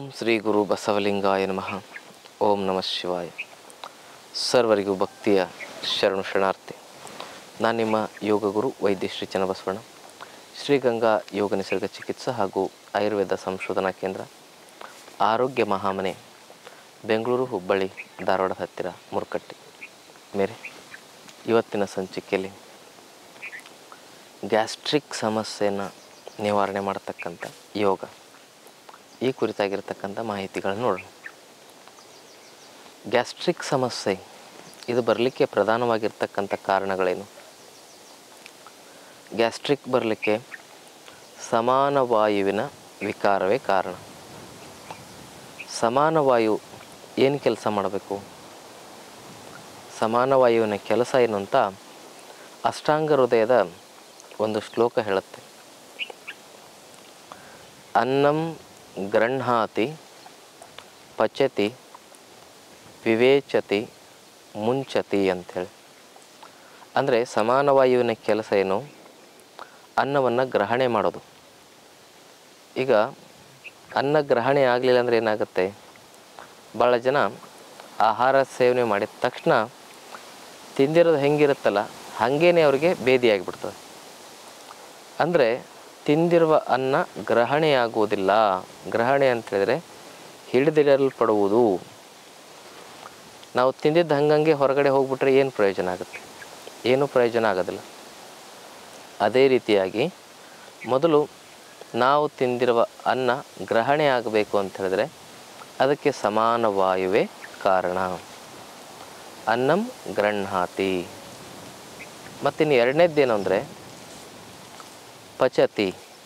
ಶ್ರೀ ಗುರು ಬಸವಲಿಂಗಾಯ ನಮಃ ಓಂ ನಮಃ ಶಿವಾಯ ಸರ್ವರಿಗೂ ಭಕ್ತಿಯ ಶರಣು ಶರಣಾರ್ಥಿ ನಾನು ನಿಮ್ಮ ಯೋಗ ಗುರು ವೈದ್ಯ ಶ್ರೀ ಚನ್ನಬಸವಣ್ಣ ಶ್ರೀಗಂಗಾ ಯೋಗ ನಿಸರ್ಗ ಚಿಕಿತ್ಸಾ ಹಾಗೂ ಆಯುರ್ವೇದ ಸಂಶೋಧನಾ ಕೇಂದ್ರ ಆರೋಗ್ಯ ಮಹಾಮನೆ ಬೆಂಗಳೂರು ಹುಬ್ಬಳ್ಳಿ ಧಾರವಾಡ ಹತ್ತಿರ ಮುರುಕಟ್ಟಿ ಮೇರೆ ಇವತ್ತಿನ ಸಂಚಿಕೆಯಲ್ಲಿ ಗ್ಯಾಸ್ಟ್ರಿಕ್ ಸಮಸ್ಯೆಯನ್ನು ನಿವಾರಣೆ ಮಾಡತಕ್ಕಂಥ ಯೋಗ ಈ ಕುರಿತಾಗಿರ್ತಕ್ಕಂಥ ಮಾಹಿತಿಗಳನ್ನು ನೋಡೋಣ ಗ್ಯಾಸ್ಟ್ರಿಕ್ ಸಮಸ್ಯೆ ಇದು ಬರಲಿಕ್ಕೆ ಪ್ರಧಾನವಾಗಿರ್ತಕ್ಕಂಥ ಕಾರಣಗಳೇನು ಗ್ಯಾಸ್ಟ್ರಿಕ್ ಬರಲಿಕ್ಕೆ ಸಮಾನ ವಾಯುವಿನ ವಿಕಾರವೇ ಕಾರಣ ಸಮಾನ ವಾಯು ಏನು ಕೆಲಸ ಮಾಡಬೇಕು ಸಮಾನ ವಾಯುವಿನ ಕೆಲಸ ಏನು ಅಂತ ಅಷ್ಟಾಂಗ ಹೃದಯದ ಒಂದು ಶ್ಲೋಕ ಹೇಳುತ್ತೆ ಅನ್ನಂ ಗೃಹಾತಿ ಪಚತಿ ವಿವೇಚತಿ ಮುಂಚತಿ ಅಂಥೇಳಿ ಅಂದರೆ ಸಮಾನ ವಾಯುವಿನ ಕೆಲಸ ಏನು ಅನ್ನವನ್ನು ಗ್ರಹಣೆ ಮಾಡೋದು ಈಗ ಅನ್ನ ಗ್ರಹಣೆ ಆಗಲಿಲ್ಲ ಅಂದರೆ ಏನಾಗುತ್ತೆ ಭಾಳ ಜನ ಆಹಾರ ಸೇವನೆ ಮಾಡಿದ ತಕ್ಷಣ ತಿಂದಿರೋದು ಹೆಂಗಿರುತ್ತಲ್ಲ ಹಾಗೇನೆ ಅವ್ರಿಗೆ ಬೇದಿಯಾಗಿಬಿಡ್ತದೆ ಅಂದರೆ ತಿಂದಿರುವ ಅನ್ನ ಗ್ರಹಣೆಯಾಗುವುದಿಲ್ಲ ಗ್ರಹಣೆ ಅಂತ ಹೇಳಿದರೆ ಹಿಡಿದಿಡಲ್ಪಡುವುದು ನಾವು ತಿಂದಿದ್ದು ಹಂಗಂಗೆ ಹೊರಗಡೆ ಹೋಗ್ಬಿಟ್ರೆ ಏನು ಪ್ರಯೋಜನ ಆಗುತ್ತೆ ಏನೂ ಪ್ರಯೋಜನ ಆಗೋದಿಲ್ಲ ಅದೇ ರೀತಿಯಾಗಿ ಮೊದಲು ನಾವು ತಿಂದಿರುವ ಅನ್ನ ಗ್ರಹಣೆ ಆಗಬೇಕು ಅಂತ ಹೇಳಿದ್ರೆ ಅದಕ್ಕೆ ಸಮಾನ ವಾಯುವೇ ಕಾರಣ ಅನ್ನಂ ಗೃಹಾತಿ ಮತ್ತಿನ್ನು ಎರಡನೇದ್ದೇನು ಅಂದರೆ ಪಚತಿ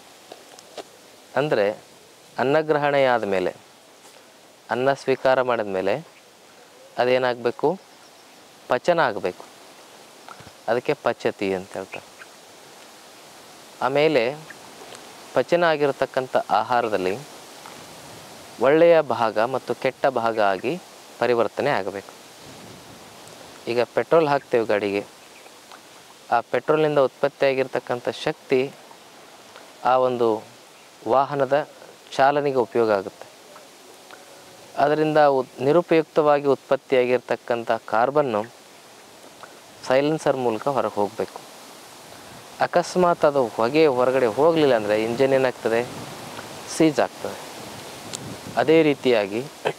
ಅಂದರೆ ಅನ್ನಗ್ರಹಣೆಯಾದ ಮೇಲೆ ಅನ್ನ ಸ್ವೀಕಾರ ಮಾಡಿದ ಮೇಲೆ ಅದೇನಾಗಬೇಕು ಪಚನ ಆಗಬೇಕು ಅದಕ್ಕೆ ಪಚತಿ ಅಂತ ಹೇಳ್ತಾರೆ ಆಮೇಲೆ ಪಚನ ಆಗಿರತಕ್ಕಂಥ ಆಹಾರದಲ್ಲಿ ಒಳ್ಳೆಯ ಭಾಗ ಮತ್ತು ಕೆಟ್ಟ ಭಾಗ ಆಗಿ ಪರಿವರ್ತನೆ ಆಗಬೇಕು ಈಗ ಪೆಟ್ರೋಲ್ ಹಾಕ್ತೇವೆ ಗಾಡಿಗೆ ಆ ಪೆಟ್ರೋಲ್ನಿಂದ ಉತ್ಪತ್ತಿಯಾಗಿರ್ತಕ್ಕಂಥ ಶಕ್ತಿ ಆ ಒಂದು ವಾಹನದ ಚಾಲನೆಗೆ ಉಪಯೋಗ ಆಗುತ್ತೆ ಅದರಿಂದ ಉತ್ ನಿರುಪಯುಕ್ತವಾಗಿ ಉತ್ಪತ್ತಿಯಾಗಿರ್ತಕ್ಕಂಥ ಕಾರ್ಬನ್ನು ಸೈಲೆನ್ಸರ್ ಮೂಲಕ ಹೊರಗೆ ಹೋಗಬೇಕು ಅಕಸ್ಮಾತ್ ಅದು ಹೊಗೆ ಹೊರಗಡೆ ಹೋಗಲಿಲ್ಲ ಅಂದರೆ ಇಂಜನ್ ಏನಾಗ್ತದೆ ಸೀಜ್ ಆಗ್ತದೆ ಅದೇ ರೀತಿಯಾಗಿ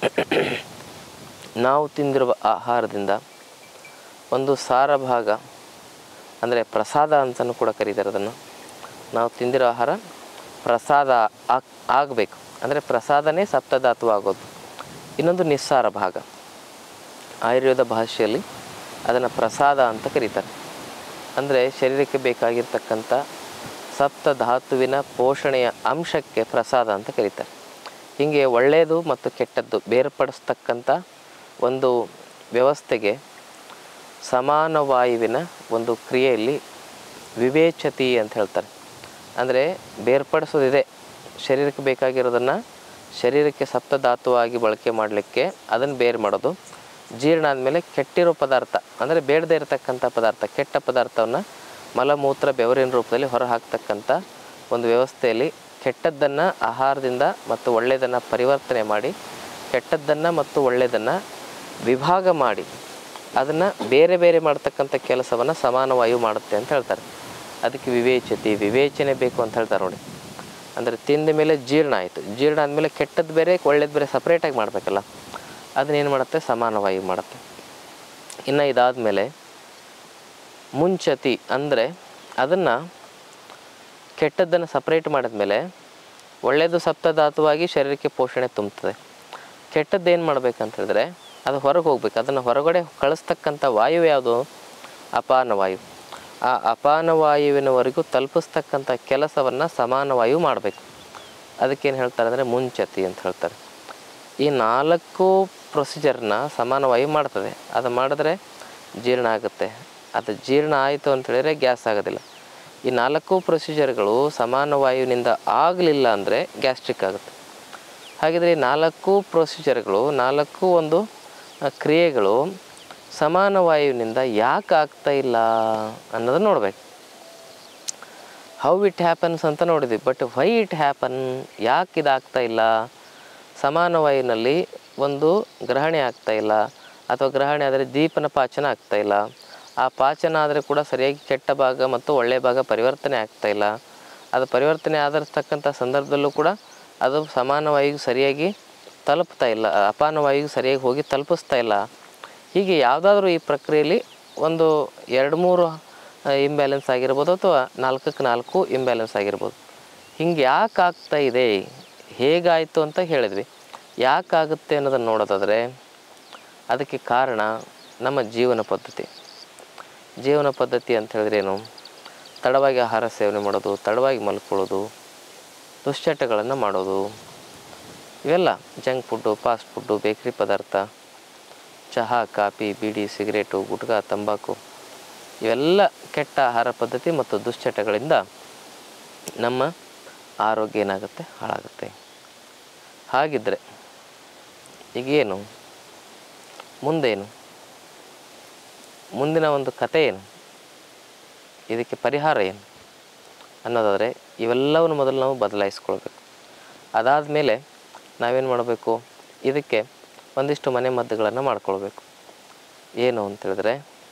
ನಾವು ತಿಂದಿರುವ ಆಹಾರದಿಂದ ಒಂದು ಸಾರ ಭಾಗ ಅಂದರೆ ಪ್ರಸಾದ ಅಂತಲೂ ಕೂಡ ಕರೀತಾರೆ ಅದನ್ನು ನಾವು ತಿಂದಿರೋ ಆಹಾರ ಪ್ರಸಾದ ಆಗ್ ಆಗಬೇಕು ಅಂದರೆ ಪ್ರಸಾದನೇ ಸಪ್ತಧಾತು ಆಗೋದು ಇನ್ನೊಂದು ನಿಸ್ಸಾರ ಭಾಗ ಆಯುರ್ವೇದ ಭಾಷೆಯಲ್ಲಿ ಅದನ್ನು ಪ್ರಸಾದ ಅಂತ ಕರೀತಾರೆ ಅಂದರೆ ಶರೀರಕ್ಕೆ ಬೇಕಾಗಿರ್ತಕ್ಕಂಥ ಸಪ್ತಧಾತುವಿನ ಪೋಷಣೆಯ ಅಂಶಕ್ಕೆ ಪ್ರಸಾದ ಅಂತ ಕರೀತಾರೆ ಹೀಗೆ ಒಳ್ಳೆಯದು ಮತ್ತು ಕೆಟ್ಟದ್ದು ಬೇರ್ಪಡಿಸ್ತಕ್ಕಂಥ ಒಂದು ವ್ಯವಸ್ಥೆಗೆ ಸಮಾನ ವಾಯುವಿನ ಒಂದು ಕ್ರಿಯೆಯಲ್ಲಿ ವಿವೇಚತಿ ಅಂತ ಹೇಳ್ತಾರೆ ಅಂದರೆ ಬೇರ್ಪಡಿಸೋದಿದೆ ಶರೀರಕ್ಕೆ ಬೇಕಾಗಿರೋದನ್ನು ಶರೀರಕ್ಕೆ ಸಪ್ತಧಾತುವಾಗಿ ಬಳಕೆ ಮಾಡಲಿಕ್ಕೆ ಅದನ್ನು ಬೇರೆ ಮಾಡೋದು ಜೀರ್ಣ ಆದಮೇಲೆ ಕೆಟ್ಟಿರೋ ಪದಾರ್ಥ ಅಂದರೆ ಬೇಡದೇ ಇರತಕ್ಕಂಥ ಪದಾರ್ಥ ಕೆಟ್ಟ ಪದಾರ್ಥವನ್ನು ಮಲಮೂತ್ರ ಬೆವರಿನ ರೂಪದಲ್ಲಿ ಹೊರ ಹಾಕ್ತಕ್ಕಂಥ ಒಂದು ವ್ಯವಸ್ಥೆಯಲ್ಲಿ ಕೆಟ್ಟದ್ದನ್ನು ಆಹಾರದಿಂದ ಮತ್ತು ಒಳ್ಳೆಯದನ್ನು ಪರಿವರ್ತನೆ ಮಾಡಿ ಕೆಟ್ಟದ್ದನ್ನು ಮತ್ತು ಒಳ್ಳೆಯದನ್ನು ವಿಭಾಗ ಮಾಡಿ ಅದನ್ನು ಬೇರೆ ಬೇರೆ ಮಾಡ್ತಕ್ಕಂಥ ಕೆಲಸವನ್ನು ಸಮಾನ ವಾಯು ಮಾಡುತ್ತೆ ಅಂತ ಹೇಳ್ತಾರೆ ಅದಕ್ಕೆ ವಿವೇಚತಿ ವಿವೇಚನೆ ಬೇಕು ಅಂತ ಹೇಳ್ತಾರೆ ನೋಡಿ ಅಂದರೆ ತಿಂದ ಮೇಲೆ ಜೀರ್ಣ ಆಯಿತು ಜೀರ್ಣ ಆದಮೇಲೆ ಕೆಟ್ಟದ್ದು ಬೇರೆ ಒಳ್ಳೇದು ಬೇರೆ ಸಪ್ರೇಟಾಗಿ ಮಾಡಬೇಕಲ್ಲ ಅದನ್ನೇನು ಮಾಡುತ್ತೆ ಸಮಾನ ವಾಯು ಮಾಡುತ್ತೆ ಇನ್ನು ಇದಾದಮೇಲೆ ಮುಂಚತಿ ಅಂದರೆ ಅದನ್ನು ಕೆಟ್ಟದ್ದನ್ನು ಸಪ್ರೇಟ್ ಮಾಡಿದ್ಮೇಲೆ ಒಳ್ಳೆಯದು ಸಪ್ತಧಾತುವಾಗಿ ಶರೀರಕ್ಕೆ ಪೋಷಣೆ ತುಂಬುತ್ತದೆ ಕೆಟ್ಟದ್ದು ಏನು ಮಾಡ್ಬೇಕಂತ ಹೇಳಿದ್ರೆ ಅದು ಹೊರಗೆ ಹೋಗ್ಬೇಕು ಅದನ್ನು ಹೊರಗಡೆ ಕಳಿಸ್ತಕ್ಕಂಥ ವಾಯು ಯಾವುದು ಅಪಾನ ವಾಯು ಆ ಅಪಾನ ವಾಯುವಿನವರೆಗೂ ತಲುಪಿಸ್ತಕ್ಕಂಥ ಕೆಲಸವನ್ನು ಸಮಾನ ವಾಯು ಮಾಡಬೇಕು ಅದಕ್ಕೇನು ಹೇಳ್ತಾರೆ ಅಂದರೆ ಮುಂಚತಿ ಅಂತ ಹೇಳ್ತಾರೆ ಈ ನಾಲ್ಕು ಪ್ರೊಸೀಜರ್ನ ಸಮಾನ ವಾಯು ಮಾಡ್ತದೆ ಅದು ಮಾಡಿದ್ರೆ ಜೀರ್ಣ ಆಗುತ್ತೆ ಅದು ಜೀರ್ಣ ಆಯಿತು ಅಂತ ಹೇಳಿದ್ರೆ ಗ್ಯಾಸ್ ಆಗೋದಿಲ್ಲ ಈ ನಾಲ್ಕು ಪ್ರೊಸೀಜರ್ಗಳು ಸಮಾನ ವಾಯುವಿನಿಂದ ಆಗಲಿಲ್ಲ ಅಂದರೆ ಗ್ಯಾಸ್ಟ್ರಿಕ್ ಆಗುತ್ತೆ ಹಾಗಿದ್ರೆ ಈ ನಾಲ್ಕು ಪ್ರೊಸೀಜರ್ಗಳು ನಾಲ್ಕು ಒಂದು ಆ, ಕ್ರಿಯೆಗಳು ಸಮಾನ ವಾಯುವಿನಿಂದ ಯಾಕೆ ಆಗ್ತಾ ಇಲ್ಲ ಅನ್ನೋದನ್ನ ನೋಡ್ಬೇಕು ಹೌ ಇಟ್ ಹ್ಯಾಪನ್ಸ್ ಅಂತ ನೋಡಿದ್ವಿ ಬಟ್ ವೈ ಇಟ್ ಹ್ಯಾಪನ್ ಯಾಕೆ ಇದಾಗ್ತಾ ಇಲ್ಲ ಸಮಾನ ವಾಯುವಿನಲ್ಲಿ ಒಂದು ಗ್ರಹಣೆ ಆಗ್ತಾ ಇಲ್ಲ ಅಥವಾ ಗ್ರಹಣೆ ಆದರೆ ದೀಪನ ಪಾಚನ ಆಗ್ತಾ ಇಲ್ಲ ಆ ಪಾಚನ ಆದರೆ ಕೂಡ ಸರಿಯಾಗಿ ಕೆಟ್ಟ ಭಾಗ ಮತ್ತು ಒಳ್ಳೆಯ ಭಾಗ ಪರಿವರ್ತನೆ ಆಗ್ತಾ ಇಲ್ಲ ಅದು ಪರಿವರ್ತನೆ ಆಗಿರ್ತಕ್ಕಂಥ ಸಂದರ್ಭದಲ್ಲೂ ಕೂಡ ಅದು ಸಮಾನ ವಾಯುವಿಗೆ ಸರಿಯಾಗಿ ತಲುಪ್ತಾ ಇಲ್ಲ ಅಪಾನ ವಾಯುವಿಗೆ ಸರಿಯಾಗಿ ಹೋಗಿ ತಲುಪಿಸ್ತಾ ಇಲ್ಲ ಹೀಗೆ ಯಾವುದಾದ್ರೂ ಈ ಪ್ರಕ್ರಿಯೆಯಲ್ಲಿ ಒಂದು ಎರಡು ಮೂರು ಇಂಬ್ಯಾಲೆನ್ಸ್ ಆಗಿರ್ಬೋದು ಅಥವಾ ನಾಲ್ಕಕ್ಕೆ ನಾಲ್ಕು ಇಂಬ್ಯಾಲೆನ್ಸ್ ಆಗಿರ್ಬೋದು ಹಿಂಗೆ ಯಾಕೆ ಆಗ್ತಾ ಇದೆ ಹೇಗಾಯಿತು ಅಂತ ಹೇಳಿದ್ವಿ ಯಾಕಾಗುತ್ತೆ ಅನ್ನೋದನ್ನು ನೋಡೋದಾದರೆ ಅದಕ್ಕೆ ಕಾರಣ ನಮ್ಮ ಜೀವನ ಪದ್ಧತಿ ಜೀವನ ಪದ್ಧತಿ ಅಂತ ಹೇಳಿದ್ರೇನು ತಡವಾಗಿ ಆಹಾರ ಸೇವನೆ ಮಾಡೋದು ತಡವಾಗಿ ಮಲ್ಕೊಳ್ಳೋದು ದುಶ್ಚಟಗಳನ್ನು ಮಾಡೋದು ಇವೆಲ್ಲ ಜಂಕ್ ಫುಡ್ಡು ಫಾಸ್ಟ್ ಫುಡ್ಡು ಬೇಕ್ರಿ ಪದಾರ್ಥ ಚಹಾ ಕಾಫಿ ಬೀಡಿ ಸಿಗರೇಟು ಗುಟ್ಕಾ ತಂಬಾಕು ಇವೆಲ್ಲ ಕೆಟ್ಟ ಆಹಾರ ಪದ್ಧತಿ ಮತ್ತು ದುಶ್ಚಟಗಳಿಂದ ನಮ್ಮ ಆರೋಗ್ಯ ಏನಾಗುತ್ತೆ ಹಾಳಾಗುತ್ತೆ ಹಾಗಿದ್ದರೆ ಈಗೇನು ಮುಂದೇನು ಮುಂದಿನ ಒಂದು ಕತೆ ಏನು ಇದಕ್ಕೆ ಪರಿಹಾರ ಏನು ಅನ್ನೋದಾದರೆ ಇವೆಲ್ಲವನ್ನು ಮೊದಲು ನಾವು ಬದಲಾಯಿಸ್ಕೊಳ್ಬೇಕು ಅದಾದ ಮೇಲೆ ನಾವೇನು ಮಾಡಬೇಕು ಇದಕ್ಕೆ ಒಂದಿಷ್ಟು ಮನೆ ಮದ್ದುಗಳನ್ನು ಮಾಡ್ಕೊಳ್ಬೇಕು ಏನು ಅಂತೇಳಿದ್ರೆ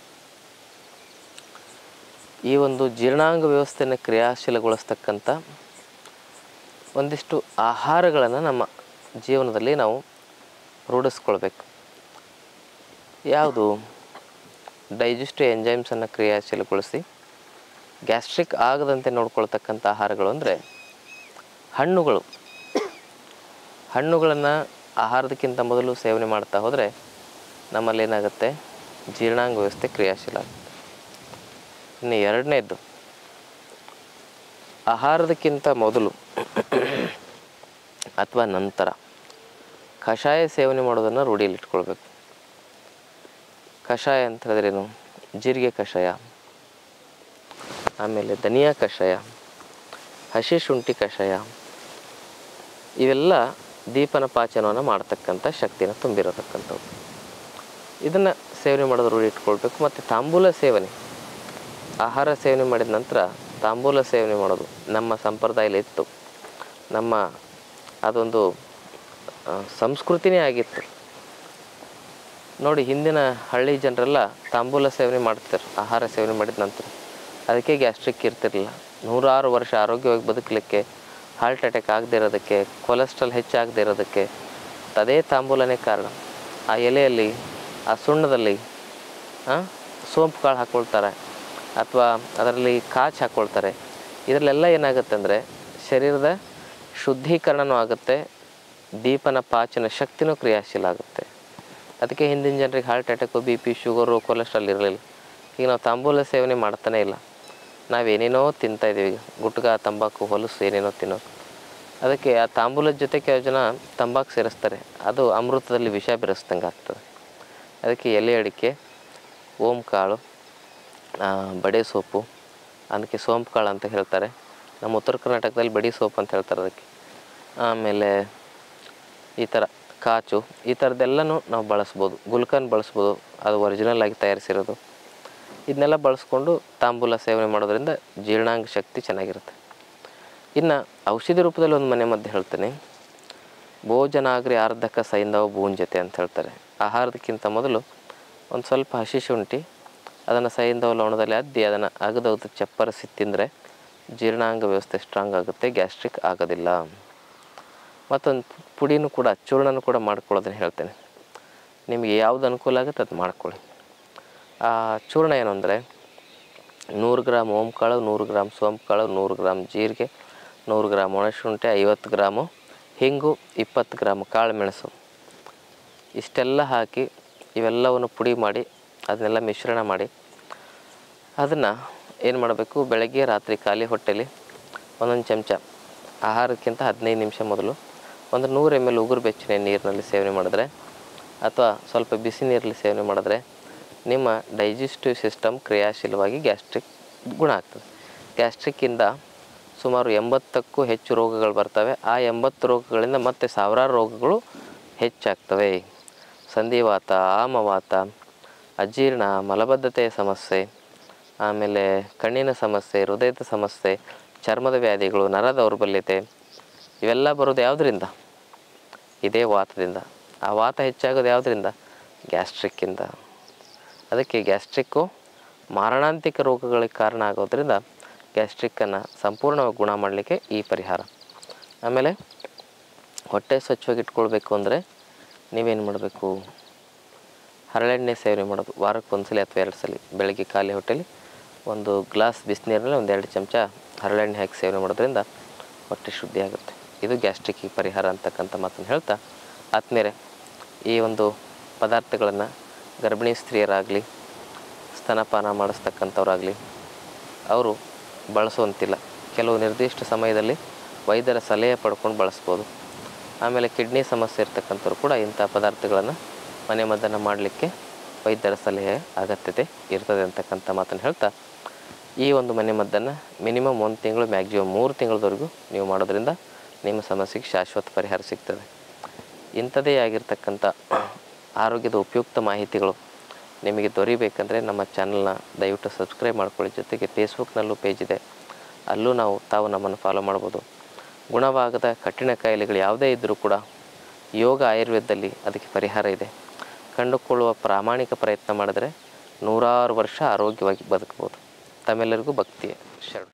ಈ ಒಂದು ಜೀರ್ಣಾಂಗ ವ್ಯವಸ್ಥೆಯನ್ನು ಕ್ರಿಯಾಶೀಲಗೊಳಿಸ್ತಕ್ಕಂಥ ಒಂದಿಷ್ಟು ಆಹಾರಗಳನ್ನು ನಮ್ಮ ಜೀವನದಲ್ಲಿ ನಾವು ರೂಢಿಸ್ಕೊಳ್ಬೇಕು ಯಾವುದು ಡೈಜೆಸ್ಟಿವ್ ಎಂಜೈಮ್ಸನ್ನು ಕ್ರಿಯಾಶೀಲಗೊಳಿಸಿ ಗ್ಯಾಸ್ಟ್ರಿಕ್ ಆಗದಂತೆ ನೋಡ್ಕೊಳ್ತಕ್ಕಂಥ ಆಹಾರಗಳು ಅಂದರೆ ಹಣ್ಣುಗಳು ಹಣ್ಣುಗಳನ್ನು ಆಹಾರದಕ್ಕಿಂತ ಮೊದಲು ಸೇವನೆ ಮಾಡ್ತಾ ಹೋದರೆ ನಮ್ಮಲ್ಲಿ ಏನಾಗುತ್ತೆ ಜೀರ್ಣಾಂಗ ವ್ಯವಸ್ಥೆ ಕ್ರಿಯಾಶೀಲ ಆಗುತ್ತೆ ಇನ್ನು ಎರಡನೇದ್ದು ಆಹಾರದಕ್ಕಿಂತ ಮೊದಲು ಅಥವಾ ನಂತರ ಕಷಾಯ ಸೇವನೆ ಮಾಡೋದನ್ನು ರೂಢಿಯಲ್ಲಿ ಇಟ್ಕೊಳ್ಬೇಕು ಕಷಾಯ ಅಂತ ಹೇಳಿದ್ರೇನು ಜೀರಿಗೆ ಕಷಾಯ ಆಮೇಲೆ ಧನಿಯಾ ಕಷಾಯ ಹಸಿ ಶುಂಠಿ ಕಷಾಯ ಇವೆಲ್ಲ ದೀಪನ ಪಾಚನವನ್ನು ಮಾಡ್ತಕ್ಕಂಥ ಶಕ್ತಿನ ತುಂಬಿರತಕ್ಕಂಥವು ಇದನ್ನು ಸೇವನೆ ಮಾಡೋದು ರೂಢಿ ಇಟ್ಕೊಳ್ಬೇಕು ಮತ್ತು ತಾಂಬೂಲ ಸೇವನೆ ಆಹಾರ ಸೇವನೆ ಮಾಡಿದ ನಂತರ ತಾಂಬೂಲ ಸೇವನೆ ಮಾಡೋದು ನಮ್ಮ ಸಂಪ್ರದಾಯದಲ್ಲಿ ಇತ್ತು ನಮ್ಮ ಅದೊಂದು ಆ, ಸಂಸ್ಕೃತಿನೇ ಆಗಿತ್ತು ನೋಡಿ ಹಿಂದಿನ ಹಳ್ಳಿ ಜನರೆಲ್ಲ ತಾಂಬೂಲ ಸೇವನೆ ಮಾಡ್ತಾರೆ ಆಹಾರ ಸೇವನೆ ಮಾಡಿದ ನಂತರ ಅದಕ್ಕೆ ಗ್ಯಾಸ್ಟ್ರಿಕ್ ಇರ್ತಿರಲಿಲ್ಲ ನೂರಾರು ವರ್ಷ ಆರೋಗ್ಯವಾಗಿ ಬದುಕಲಿಕ್ಕೆ ಹಾರ್ಟ್ ಅಟ್ಯಾಕ್ ಆಗದೆ ಇರೋದಕ್ಕೆ ಕೊಲೆಸ್ಟ್ರಾಲ್ ಹೆಚ್ಚಾಗದೇ ಇರೋದಕ್ಕೆ ಅದೇ ತಾಂಬೂಲನೇ ಕಾರಣ ಆ ಎಲೆಯಲ್ಲಿ ಆ ಸುಣ್ಣದಲ್ಲಿ ಆ, ಸೋಂಪು ಕಾಳು ಹಾಕ್ಕೊಳ್ತಾರೆ ಅಥವಾ ಅದರಲ್ಲಿ ಕಾಚ್ ಹಾಕ್ಕೊಳ್ತಾರೆ ಇದರಲ್ಲೆಲ್ಲ ಏನಾಗುತ್ತೆ ಅಂದರೆ ಶರೀರದ ಶುದ್ಧೀಕರಣನೂ ಆಗುತ್ತೆ ದೀಪನ ಪಾಚನ ಶಕ್ತಿನೂ ಕ್ರಿಯಾಶೀಲ ಆಗುತ್ತೆ ಅದಕ್ಕೆ ಹಿಂದಿನ ಜನರಿಗೆ heart attack B P sugar cholesterol ಇರಲಿಲ್ಲ ಈಗ ನಾವು ತಾಂಬೂಲ ಸೇವನೆ ಮಾಡ್ತಾನೆ ಇಲ್ಲ ನಾವೇನೇನೋ ತಿಂತಾ ಇದ್ದೀವಿ ಈಗ ಗುಟ್ಕಾ ತಂಬಾಕು ಹೊಲಸು ಏನೇನೋ ತಿನ್ನೋದು ಅದಕ್ಕೆ ಆ ತಾಂಬೂಲದ ಜೊತೆ ಕೆಲವು ಜನ ತಂಬಾಕು ಸೇರಿಸ್ತಾರೆ ಅದು ಅಮೃತದಲ್ಲಿ ವಿಷ ಬೆರೆಸ್ದಂಗೆ ಆಗ್ತದೆ ಅದಕ್ಕೆ ಎಲೆ ಅಡಿಕೆ ಓಂ ಕಾಳು ಆ, ಬಡೆ ಸೊಪ್ಪು ಅದಕ್ಕೆ ಸೋಂಪು ಕಾಳು ಅಂತ ಹೇಳ್ತಾರೆ ನಮ್ಮ ಉತ್ತರ ಕರ್ನಾಟಕದಲ್ಲಿ ಬಡಿ ಸೊಪ್ಪು ಅಂತ ಹೇಳ್ತಾರೆ ಅದಕ್ಕೆ ಆಮೇಲೆ ಈ ಥರ ಕಾಚು ಈ ಥರದ್ದೆಲ್ಲನೂ ನಾವು ಬಳಸ್ಬೋದು ಗುಲ್ಕನ್ ಬಳಸ್ಬೋದು ಅದು ಒರಿಜಿನಲ್ ಆಗಿ ತಯಾರಿಸಿರೋದು ಇದನ್ನೆಲ್ಲ ಬಳಸ್ಕೊಂಡು ತಾಂಬೂಲ ಸೇವನೆ ಮಾಡೋದ್ರಿಂದ ಜೀರ್ಣಾಂಗ ಶಕ್ತಿ ಚೆನ್ನಾಗಿರುತ್ತೆ ಇನ್ನು ಔಷಧಿ ರೂಪದಲ್ಲಿ ಒಂದು ಮನೆ ಮದ್ದು ಹೇಳ್ತೇನೆ ಭೋಜನಾಗ್ರಿ ಆರ್ಧಕ ಸೈಂಧವ ಭೂಂಜತೆ ಅಂತ ಹೇಳ್ತಾರೆ ಆಹಾರದಕ್ಕಿಂತ ಮೊದಲು ಒಂದು ಸ್ವಲ್ಪ ಹಸಿ ಶುಂಠಿ ಅದನ್ನು ಸೈಂಧವ ಲವಣದಲ್ಲಿ ಅದ್ದಿ ಅದನ್ನು ಅಗದಗದು ಚಪ್ಪರಿಸಿ ತಿಂದರೆ ಜೀರ್ಣಾಂಗ ವ್ಯವಸ್ಥೆ ಸ್ಟ್ರಾಂಗ್ ಆಗುತ್ತೆ ಗ್ಯಾಸ್ಟ್ರಿಕ್ ಆಗೋದಿಲ್ಲ ಮತ್ತೊಂದು ಪುಡಿನೂ ಕೂಡ ಚೂರ್ಣನೂ ಕೂಡ ಮಾಡ್ಕೊಳ್ಳೋದನ್ನು ಹೇಳ್ತೇನೆ ನಿಮಗೆ ಯಾವುದು ಅನುಕೂಲ ಆಗುತ್ತೆ ಅದು ಮಾಡ್ಕೊಳ್ಳಿ ಆ ಚೂರ್ಣ ಏನು ಅಂದರೆ ನೂರು ಗ್ರಾಮ್ ಓಂಕಾಳು ನೂರು ಗ್ರಾಮ್ ಸೋಂಪು ಕಾಳು ನೂರು ಗ್ರಾಮ್ ಜೀರಿಗೆ ನೂರು ಗ್ರಾಮ್ ಒಣಶುಂಠಿ ಐವತ್ತು ಗ್ರಾಮು ಹಿಂಗು ಇಪ್ಪತ್ತು ಗ್ರಾಮ್ ಕಾಳು ಮೆಣಸು ಇಷ್ಟೆಲ್ಲ ಹಾಕಿ ಇವೆಲ್ಲವನ್ನು ಪುಡಿ ಮಾಡಿ ಅದನ್ನೆಲ್ಲ ಮಿಶ್ರಣ ಮಾಡಿ ಅದನ್ನು ಏನು ಮಾಡಬೇಕು ಬೆಳಗ್ಗೆ ರಾತ್ರಿ ಖಾಲಿ ಹೊಟ್ಟೆಲಿ ಒಂದೊಂದು ಚಮಚ ಆಹಾರಕ್ಕಿಂತ ಹದಿನೈದು ನಿಮಿಷ ಮೊದಲು ಒಂದು ನೂರು ಎಮ್ ಎಲ್ ಉಗುರು ಬೆಚ್ಚನೆ ನೀರಿನಲ್ಲಿ ಸೇವನೆ ಮಾಡಿದ್ರೆ ಅಥವಾ ಸ್ವಲ್ಪ ಬಿಸಿ ನೀರಲ್ಲಿ ಸೇವನೆ ಮಾಡಿದ್ರೆ ನಿಮ್ಮ ಡೈಜೆಸ್ಟಿವ್ ಸಿಸ್ಟಮ್ ಕ್ರಿಯಾಶೀಲವಾಗಿ ಗ್ಯಾಸ್ಟ್ರಿಕ್ ಗುಣ ಆಗ್ತದೆ ಗ್ಯಾಸ್ಟ್ರಿಕ್ಕಿಂದ ಸುಮಾರು ಎಂಬತ್ತಕ್ಕೂ ಹೆಚ್ಚು ರೋಗಗಳು ಬರ್ತವೆ ಆ ಎಂಬತ್ತು ರೋಗಗಳಿಂದ ಮತ್ತೆ ಸಾವಿರಾರು ರೋಗಗಳು ಹೆಚ್ಚಾಗ್ತವೆ ಸಂಧಿವಾತ ಆಮವಾತ ಅಜೀರ್ಣ ಮಲಬದ್ಧತೆಯ ಸಮಸ್ಯೆ ಆಮೇಲೆ ಕಣ್ಣಿನ ಸಮಸ್ಯೆ ಹೃದಯದ ಸಮಸ್ಯೆ ಚರ್ಮದ ವ್ಯಾಧಿಗಳು ನರ ದೌರ್ಬಲ್ಯತೆ ಇವೆಲ್ಲ ಬರೋದು ಯಾವುದರಿಂದ ಇದೇ ವಾತದಿಂದ ಆ ವಾತ ಹೆಚ್ಚಾಗೋದು ಯಾವುದರಿಂದ ಗ್ಯಾಸ್ಟ್ರಿಕ್ಕಿಂದ ಅದಕ್ಕೆ ಗ್ಯಾಸ್ಟ್ರಿಕ್ಕು ಮಾರಣಾಂತಿಕ ರೋಗಗಳಿಗೆ ಕಾರಣ ಆಗೋದ್ರಿಂದ ಗ್ಯಾಸ್ಟ್ರಿಕ್ಕನ್ನು ಸಂಪೂರ್ಣವಾಗಿ ಗುಣ ಮಾಡಲಿಕ್ಕೆ ಈ ಪರಿಹಾರ ಆಮೇಲೆ ಹೊಟ್ಟೆ ಸ್ವಚ್ಛವಾಗಿ ಇಟ್ಕೊಳ್ಬೇಕು ಅಂದರೆ ನೀವೇನು ಮಾಡಬೇಕು ಹರಳೆಣ್ಣೆ ಸೇವನೆ ಮಾಡೋದು ವಾರಕ್ಕೆ ಒಂದು ಸಲ ಅಥವಾ ಎರಡು ಸಲ ಬೆಳಗ್ಗೆ ಖಾಲಿ ಹೊಟ್ಟೆಲಿ ಒಂದು ಗ್ಲಾಸ್ ಬಿಸಿನೀರಲ್ಲಿ ಒಂದು ಎರಡು ಚಮಚ ಹರಳೆಣ್ಣೆ ಹಾಕಿ ಸೇವನೆ ಮಾಡೋದ್ರಿಂದ ಹೊಟ್ಟೆ ಶುದ್ಧಿ ಆಗುತ್ತೆ ಇದು ಗ್ಯಾಸ್ಟ್ರಿಕ್ಕಿಗೆ ಪರಿಹಾರ ಅಂತಕ್ಕಂಥ ಮಾತನ್ನು ಹೇಳ್ತಾ ಆದ್ಮೇಲೆ ಈ ಒಂದು ಪದಾರ್ಥಗಳನ್ನು ಗರ್ಭಿಣಿ ಸ್ತ್ರೀಯರಾಗಲಿ ಸ್ತನಪಾನ ಮಾಡಿಸ್ತಕ್ಕಂಥವ್ರಾಗಲಿ ಅವರು ಬಳಸುವಂತಿಲ್ಲ ಕೆಲವು ನಿರ್ದಿಷ್ಟ ಸಮಯದಲ್ಲಿ ವೈದ್ಯರ ಸಲಹೆ ಪಡ್ಕೊಂಡು ಬಳಸ್ಬೋದು ಆಮೇಲೆ ಕಿಡ್ನಿ ಸಮಸ್ಯೆ ಇರ್ತಕ್ಕಂಥವ್ರು ಕೂಡ ಇಂಥ ಪದಾರ್ಥಗಳನ್ನು ಮನೆ ಮದ್ದನ್ನು ಮಾಡಲಿಕ್ಕೆ ವೈದ್ಯರ ಸಲಹೆ ಅಗತ್ಯತೆ ಇರ್ತದೆ ಅಂತಕ್ಕಂಥ ಮಾತನ್ನು ಹೇಳ್ತಾ ಈ ಒಂದು ಮನೆ ಮದ್ದನ್ನು ಮಿನಿಮಮ್ ಒಂದು ತಿಂಗಳು ಮ್ಯಾಕ್ಸಿಮಮ್ ಮೂರು ತಿಂಗಳವರೆಗೂ ನೀವು ಮಾಡೋದ್ರಿಂದ ನಿಮ್ಮ ಸಮಸ್ಯೆಗೆ ಶಾಶ್ವತ ಪರಿಹಾರ ಸಿಗ್ತದೆ ಇಂಥದೇ ಆಗಿರ್ತಕ್ಕಂಥ ಆರೋಗ್ಯದ ಉಪಯುಕ್ತ ಮಾಹಿತಿಗಳು ನಿಮಗೆ ದೊರಿಬೇಕಂದ್ರೆ ನಮ್ಮ ಚಾನಲ್ನ ದಯವಿಟ್ಟು ಸಬ್ಸ್ಕ್ರೈಬ್ ಮಾಡ್ಕೊಳ್ಳಿ ಜೊತೆಗೆ ಫೇಸ್ಬುಕ್ನಲ್ಲೂ ಪೇಜ್ ಇದೆ ಅಲ್ಲೂ ನಾವು ತಾವು ನಮ್ಮನ್ನು ಫಾಲೋ ಮಾಡ್ಬೋದು ಗುಣವಾಗದ ಕಠಿಣ ಕಾಯಿಲೆಗಳು ಯಾವುದೇ ಇದ್ದರೂ ಕೂಡ ಯೋಗ ಆಯುರ್ವೇದದಲ್ಲಿ ಅದಕ್ಕೆ ಪರಿಹಾರ ಇದೆ ಕಂಡುಕೊಳ್ಳುವ ಪ್ರಾಮಾಣಿಕ ಪ್ರಯತ್ನ ಮಾಡಿದರೆ ನೂರಾರು ವರ್ಷ ಆರೋಗ್ಯವಾಗಿ ಬದುಕ್ಬೋದು ತಮ್ಮೆಲ್ಲರಿಗೂ ಭಕ್ತಿಯ ಶರಣ